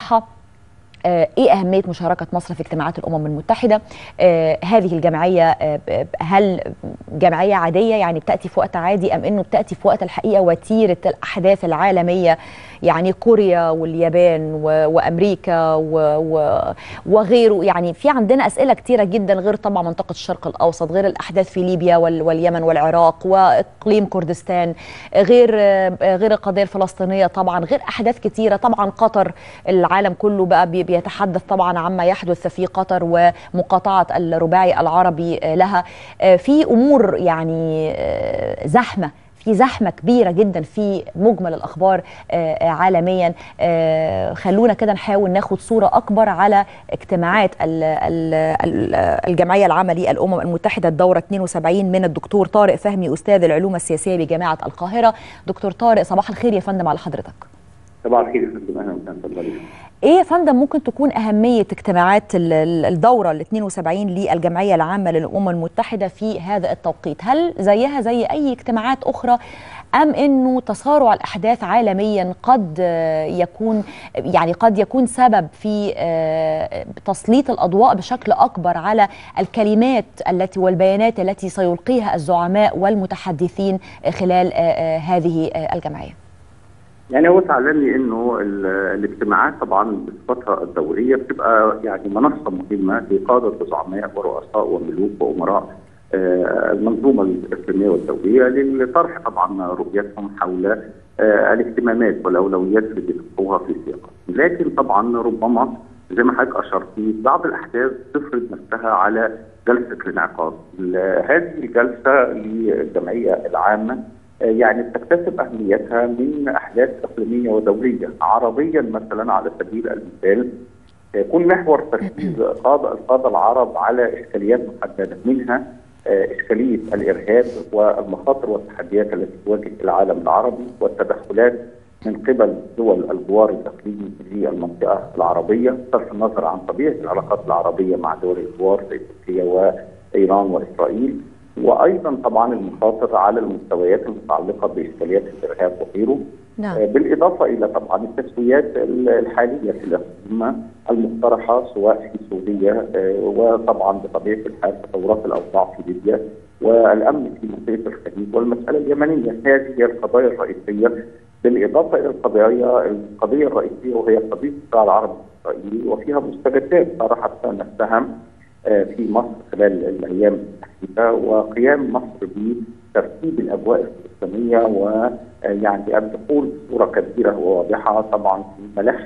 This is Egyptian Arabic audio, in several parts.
بصراحه ايه اهميه مشاركه مصر في اجتماعات الامم المتحده آه هذه الجمعيه آه هل جمعيه عاديه يعني بتاتي في وقت عادي ام انه بتاتي في وقت الحقيقه وتيره الاحداث العالميه يعني كوريا واليابان وامريكا وغيره يعني في عندنا اسئله كتيره جدا غير طبعا منطقه الشرق الاوسط غير الاحداث في ليبيا واليمن والعراق واقليم كردستان غير غير القضيه الفلسطينيه طبعا غير احداث كتيره طبعا قطر العالم كله بقى بيتحدث طبعا عما يحدث في قطر ومقاطعه الرباعي العربي لها في امور يعني زحمه في زحمه كبيره جدا في مجمل الاخبار عالميا خلونا كده نحاول ناخد صوره اكبر على اجتماعات الجمعيه العامه للامم المتحده الدوره 72 من الدكتور طارق فهمي استاذ العلوم السياسيه بجامعه القاهره دكتور طارق صباح الخير يا فندم على حضرتك صباح الخير يا فندم اهلا وسهلا ايه يا فندم ممكن تكون اهميه اجتماعات الدوره ال 72 للجمعيه العامه للامم المتحده في هذا التوقيت؟ هل زيها زي اي اجتماعات اخرى ام انه تسارع الاحداث عالميا قد يكون يعني قد يكون سبب في تسليط الاضواء بشكل اكبر على الكلمات التي والبيانات التي سيلقيها الزعماء والمتحدثين خلال هذه الجمعيه؟ يعني هو تعلمني انه الاجتماعات طبعا بصفتها الدوريه بتبقى يعني منصه مهمه لقاده زعماء ورؤساء وملوك وامراء المنظومه الاقليميه والدوليه للطرح طبعا رؤيتهم حول الاهتمامات والاولويات اللي بيحطوها في سياقها، لكن طبعا ربما زي ما حضرتك اشرتي بعض الاحداث تفرض نفسها على جلسه الانعقاد. هذه الجلسه للجمعيه العامه يعني بتكتسب اهميتها من احداث اقليميه ودوليه، عربيا مثلا على سبيل المثال يكون محور تركيز قاده القاده العرب على اشكاليات محدده منها اشكاليه الارهاب والمخاطر والتحديات التي تواجه العالم العربي والتدخلات من قبل دول الجوار الاقليمي في المنطقه العربيه بصرف النظر عن طبيعه العلاقات العربيه مع دول الجوار زي تركيا وايران واسرائيل وايضا طبعا المخاطر على المستويات المتعلقه باشكاليات الارهاب وغيره نعم. بالاضافه الى طبعا التسويات الحاليه في الاقليم المقترحه سواء في سوريا وطبعا بطبيعه الحال تطورات الاوضاع في ليبيا والامن في منطقه الخليج والمساله اليمنيه هذه هي القضايا الرئيسيه بالاضافه الى القضايا القضيه الرئيسيه وهي قضيه الصراع العربي الاسرائيلي وفيها مستجدات طرحت نفسها في مصر خلال الايام الاخيره وقيام مصر بترتيب الاجواء الفلسطينيه ويعني الدخول بصوره كبيره وواضحه طبعا في ملف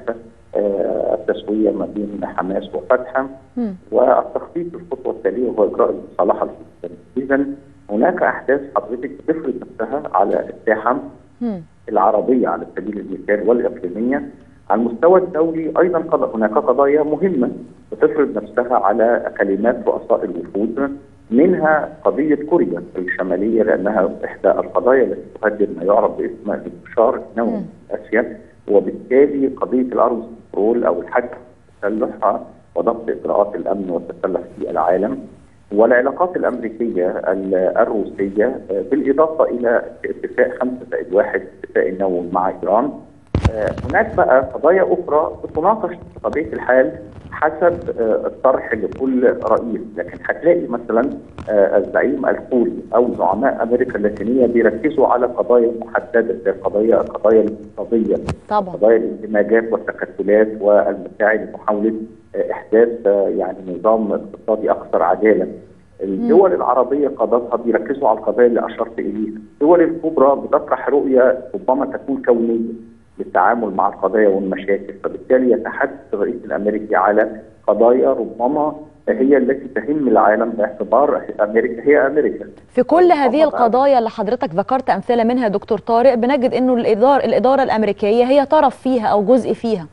التسويه ما بين حماس وفتح والتخطيط للخطوه التاليه وهو اجراء المصالحه الفلسطينيه. اذا هناك احداث حضرتك بتفرض نفسها على الساحه العربيه على سبيل المثال والاقليميه على المستوى الدولي ايضا هناك قضايا مهمه بتفرض نفسها على كلمات رؤساء الوفود منها قضيه كوريا الشماليه لانها احدى القضايا التي تهدد ما يعرف باسم الانتشار النووي في اسيا وبالتالي قضيه الارز كنترول او الحد التسلح وضبط اجراءات الامن والتسلح في العالم والعلاقات الامريكيه الروسيه بالاضافه الى اتفاق 5 زائد 1 اتفاق النووي مع ايران هناك بقى قضايا اخرى بتناقش بطبيعه الحال حسب الطرح لكل رئيس لكن هتلاقي مثلا الزعيم الكوري او زعماء امريكا اللاتينيه بيركزوا على قضايا محدده زي القضايا القضايا الاقتصاديه طبعا قضايا الاندماجات والتكتلات والمساعي لمحاوله احداث يعني نظام اقتصادي اكثر عداله الدول العربيه قادتها بيركزوا على القضايا اللي اشرت اليها، الدول الكبرى بتطرح رؤيه ربما تكون كونيه للتعامل مع القضايا والمشاكل، فبالتالي يتحدث الرئيس الامريكي على قضايا ربما هي التي تهم العالم باعتبار امريكا هي امريكا. في كل هذه القضايا اللي حضرتك ذكرت امثله منها دكتور طارق بنجد انه الاداره الاداره الامريكيه هي طرف فيها او جزء فيها.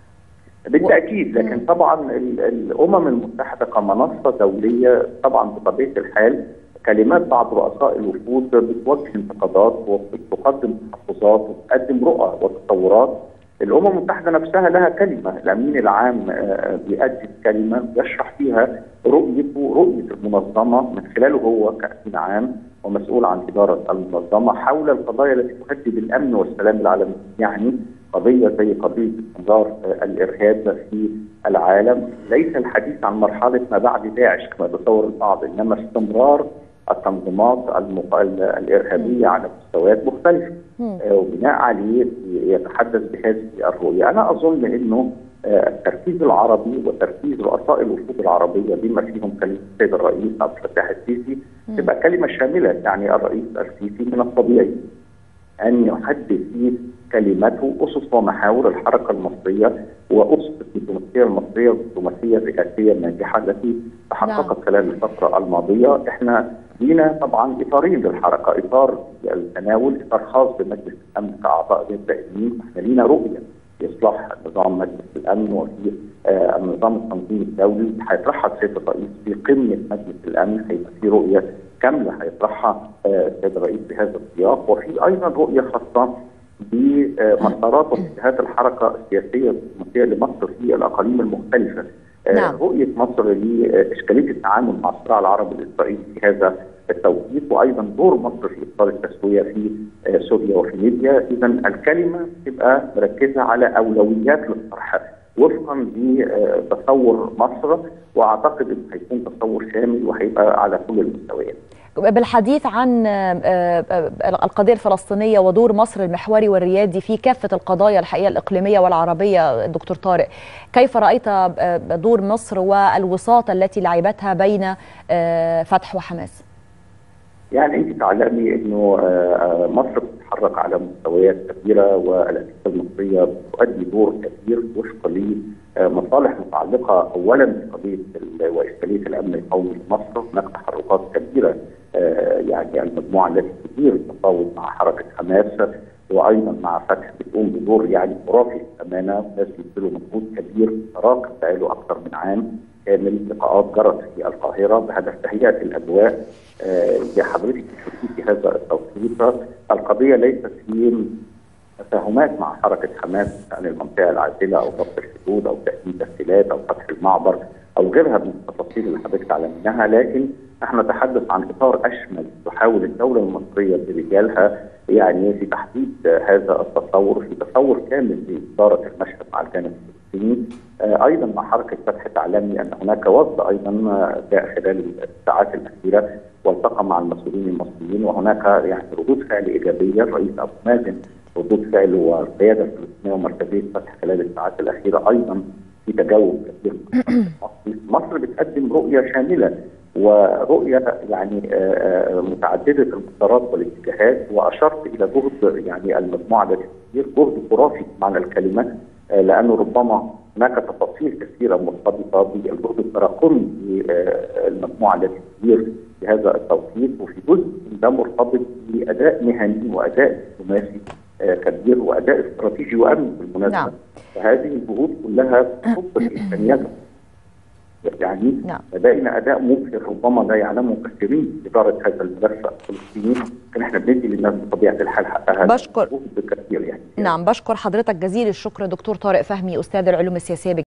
بالتاكيد لكن طبعا الامم المتحده كمنصه دوليه طبعا بطبيعه الحال كلمات بعض رؤساء الوفود بتوجه انتقادات وبتقدم تحفظات وبتقدم رؤى وتطورات الامم المتحده نفسها لها كلمه الامين العام بيقدم كلمه يشرح فيها رؤيته رؤيه المنظمه من خلاله هو كامين عام ومسؤول عن اداره المنظمه حول القضايا التي تهدد الامن والسلام العالمي يعني قضيه زي قضيه استمرار الارهاب في العالم ليس الحديث عن مرحله ما بعد داعش كما يتصور البعض انما استمرار التنظيمات المق... الارهابيه على مستويات مختلفه وبناء عليه يتحدث بهذه الرؤيه انا اظن انه التركيز العربي وتركيز رؤساء الوفود العربيه بما فيهم كلمه السيد الرئيس عبد الفتاح السيسي تبقى كلمه شامله يعني الرئيس السيسي من الطبيعي ان يحدد في كلمته اسس ومحاور الحركه المصريه واسس الدبلوماسيه المصريه والدبلوماسيه الرئاسيه الناجحه التي تحققت نعم. خلال الفتره الماضيه احنا لينا طبعا اطارين للحركه اطار التناول اطار خاص بمجلس الامن كاعضاء غير دائمين احنا لينا رؤيه في اصلاح نظام مجلس الامن وفي آه النظام التنظيمي الدولي هيطرحها السيد الرئيس في قمه مجلس الامن هيبقى في رؤيه كامله هيطرحها السيد الرئيس بهذا السياق وفي ايضا رؤيه خاصه بمسارات واتجاهات الحركه السياسيه والدبلوماسيه لمصر في الاقاليم المختلفه. نعم. رؤيه مصر لاشكاليه التعامل مع الصراع العربي الاسرائيلي في هذا التوقيت وايضا دور مصر في اطار التسويه في سوريا وفي ليبيا، اذا الكلمه تبقى مركزه على اولويات للطرح وفقا لتصور مصر واعتقد انه هيكون تصور شامل وهيبقى على كل المستويات. بالحديث عن القضيه الفلسطينيه ودور مصر المحوري والريادي في كافه القضايا الحقيقه الاقليميه والعربيه دكتور طارق كيف رايت دور مصر والوساطه التي لعبتها بين فتح وحماس يعني انت تعلمي انه مصر بتتحرك على مستويات كبيره والاجهزه المصريه تؤدي دور كبير وفقا لمصالح متعلقه اولا بقضيه واشكاليه الامن القومي لمصر هناك تحركات كبيره يعني المجموعه التي تدير التفاوض مع حركه حماس وايضا مع فتح بتقوم بدور يعني خرافي للامانه ناس بيبذلوا مجهود كبير تراكم بقاله اكثر من عام كامل لقاءات جرت في القاهره بهدف تهيئه الاجواء اللي حضرتك بتشوفيه في هذا التوقيت القضيه ليست في تفاهمات مع حركه حماس عن المنطقه العازله او ضبط الحدود او تامين تسهيلات او فتح المعبر او غيرها من التفاصيل اللي حضرتك تعلمينها لكن نحن نتحدث عن اطار اشمل تحاول الدوله المصريه برجالها يعني في تحديد هذا التصور في تصور كامل لاداره المشهد مع الجانب الفلسطيني ايضا مع حركه فتح تعلمي ان هناك وفد ايضا جاء خلال الساعات الاخيره والتقى مع المسؤولين المصريين وهناك يعني ردود فعل ايجابيه الرئيس ابو مازن ردود فعله والقياده الفلسطينيه ومركزيه فتح خلال الساعات الاخيره ايضا في تجاوب كثير مصر بتقدم رؤيه شامله ورؤيه يعني متعدده المسارات والاتجاهات واشرت الى جهد يعني المجموعه التي تدير جهد خرافي معنى الكلمه لانه ربما هناك تفاصيل كثيره مرتبطه بالجهد التراكمي للمجموعه التي تدير في هذا التوقيت وفي جزء ده مرتبط باداء مهني واداء دبلوماسي كبير واداء استراتيجي وامني بالمناسبه نعم. فهذه الجهود كلها تخص الانسانيات يعني نعم. لدينا اداء مبهر ربما لا يعلمه كثيرين اداره هذا الملف الفلسطيني لكن احنا بندي للناس بطبيعه الحال حقها بشكر كثير يعني نعم بشكر حضرتك جزيل الشكر دكتور طارق فهمي استاذ العلوم السياسيه